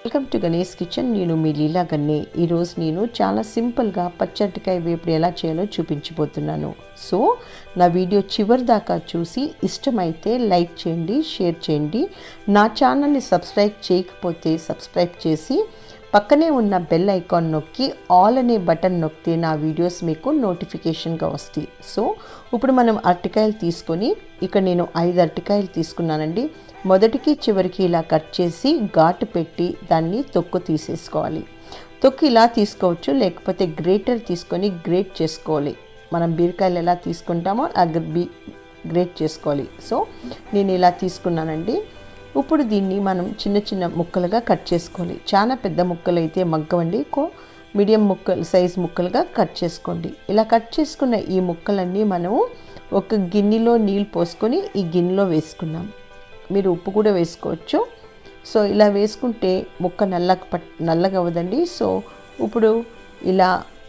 welcome to Ganesh kitchen నేను మీ లీలా గన్నే ఈరోజు నేను చాలా సింపుల్గా పచ్చటికాయ వేపుడు ఎలా చేయాలో చూపించబోతున్నాను సో నా వీడియో చివరి దాకా చూసి ఇష్టమైతే లైక్ చేయండి షేర్ చేయండి నా ఛానల్ని సబ్స్క్రైబ్ చేయకపోతే సబ్స్క్రైబ్ చేసి పక్కనే ఉన్న బెల్ ఐకాన్ నొక్కి ఆల్ అనే బటన్ నొక్కితే నా వీడియోస్ మీకు నోటిఫికేషన్గా వస్తాయి సో ఇప్పుడు మనం అరటికాయలు తీసుకొని ఇక్కడ నేను ఐదు అరటికాయలు తీసుకున్నానండి మొదటికి చివరికి ఇలా కట్ చేసి ఘాటు పెట్టి దాన్ని తొక్కు తీసేసుకోవాలి తొక్కు ఇలా తీసుకోవచ్చు లేకపోతే గ్రేటర్ తీసుకొని గ్రేట్ చేసుకోవాలి మనం బీరకాయలు ఎలా తీసుకుంటామో ఆ బీ గ్రేట్ చేసుకోవాలి సో నేను ఇలా తీసుకున్నానండి ఇప్పుడు దీన్ని మనం చిన్న చిన్న ముక్కలుగా కట్ చేసుకోవాలి చాలా పెద్ద ముక్కలు అయితే మగ్గవండి కో మీడియం ముక్కలు సైజ్ ముక్కలుగా కట్ చేసుకోండి ఇలా కట్ చేసుకున్న ఈ ముక్కలన్నీ మనము ఒక గిన్నెలో నీళ్ళు పోసుకొని ఈ గిన్నెలో వేసుకున్నాం మీరు ఉప్పు కూడా వేసుకోవచ్చు సో ఇలా వేసుకుంటే ముక్క నల్లగా పట్ నల్లగా అవ్వదండి సో ఇప్పుడు ఇలా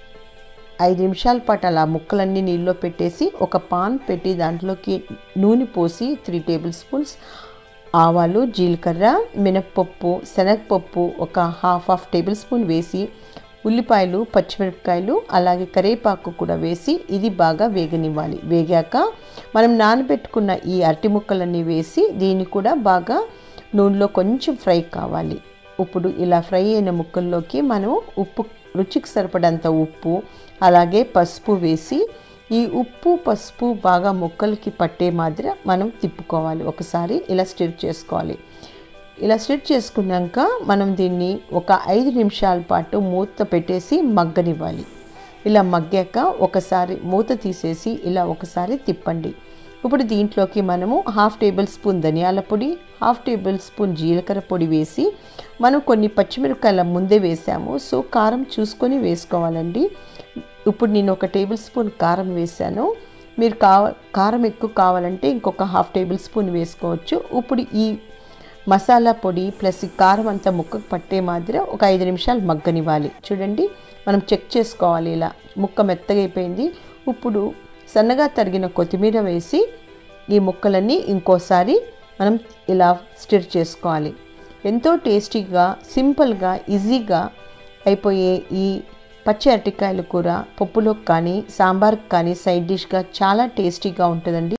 ఐదు నిమిషాల పాటు అలా ముక్కలన్నీ నీళ్ళలో పెట్టేసి ఒక పాన్ పెట్టి దాంట్లోకి నూనె పోసి త్రీ టేబుల్ స్పూన్స్ ఆవాలు జీలకర్ర మినప్పప్పు శనగపప్పు ఒక హాఫ్ హాఫ్ టేబుల్ స్పూన్ వేసి ఉల్లిపాయలు పచ్చిమిరపకాయలు అలాగే కరివేపాకు కూడా వేసి ఇది బాగా వేగనివ్వాలి వేగాక మనం నానబెట్టుకున్న ఈ అరటి ముక్కలన్నీ వేసి దీన్ని కూడా బాగా నూనెలో కొంచెం ఫ్రై కావాలి ఇప్పుడు ఇలా ఫ్రై అయిన ముక్కల్లోకి మనం ఉప్పు రుచికి సరిపడంత ఉప్పు అలాగే పసుపు వేసి ఈ ఉప్పు పసుపు బాగా ముక్కలకి పట్టే మాదిరి మనం తిప్పుకోవాలి ఒకసారి ఇలా స్టిర్ చేసుకోవాలి ఇలా స్టిర్ చేసుకున్నాక మనం దీన్ని ఒక ఐదు నిమిషాల పాటు మూత పెట్టేసి మగ్గనివ్వాలి ఇలా మగ్గాక ఒకసారి మూత తీసేసి ఇలా ఒకసారి తిప్పండి ఇప్పుడు దీంట్లోకి మనము హాఫ్ టేబుల్ స్పూన్ ధనియాల పొడి హాఫ్ టేబుల్ స్పూన్ జీలకర్ర పొడి వేసి మనం కొన్ని పచ్చిమిరపకాయల ముందే వేసాము సో కారం చూసుకొని వేసుకోవాలండి ఇప్పుడు నేను ఒక టేబుల్ స్పూన్ కారం వేసాను మీరు కావ కారం ఎక్కువ కావాలంటే ఇంకొక హాఫ్ టేబుల్ స్పూన్ వేసుకోవచ్చు ఇప్పుడు ఈ మసాలా పొడి ప్లస్ ఈ కారం అంతా ముక్కకు పట్టే మాదిరి ఒక ఐదు నిమిషాలు మగ్గనివ్వాలి చూడండి మనం చెక్ చేసుకోవాలి ఇలా ముక్క మెత్తగా అయిపోయింది ఇప్పుడు సన్నగా తరిగిన కొత్తిమీర వేసి ఈ ముక్కలన్నీ ఇంకోసారి మనం ఇలా స్టిర్ చేసుకోవాలి ఎంతో టేస్టీగా సింపుల్గా ఈజీగా అయిపోయే ఈ పచ్చి అరటికాయల కూర పప్పులోకి కానీ సాంబార్కి కానీ సైడ్ డిష్గా చాలా టేస్టీగా ఉంటుందండి